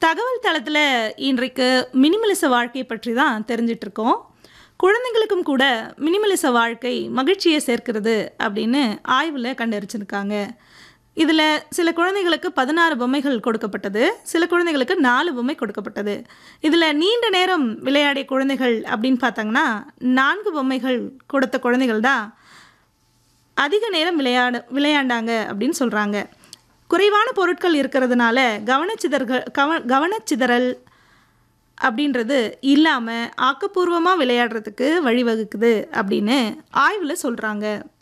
தகவல் தளத்தில் இன்றைக்கு மினிமலிச வாழ்க்கை பற்றி தான் தெரிஞ்சிட்டு இருக்கோம் குழந்தைங்களுக்கும் கூட மினிமலிச வாழ்க்கை மகிழ்ச்சியை சேர்க்கிறது அப்படின்னு ஆய்வில் கண்டறிச்சிருக்காங்க இதில் சில குழந்தைகளுக்கு பதினாறு பொம்மைகள் கொடுக்கப்பட்டது சில குழந்தைகளுக்கு நாலு பொம்மை கொடுக்கப்பட்டது இதில் நீண்ட நேரம் விளையாடிய குழந்தைகள் அப்படின்னு பார்த்தாங்கன்னா நான்கு பொம்மைகள் கொடுத்த குழந்தைகள் தான் அதிக நேரம் விளையாட விளையாண்டாங்க அப்படின்னு சொல்கிறாங்க குறைவான பொருட்கள் இருக்கிறதுனால கவனச்சிதறல் கவ கவனச்சிதறல் அப்படின்றது இல்லாமல் ஆக்கப்பூர்வமாக விளையாடுறதுக்கு வழிவகுக்குது அப்படின்னு ஆய்வில் சொல்கிறாங்க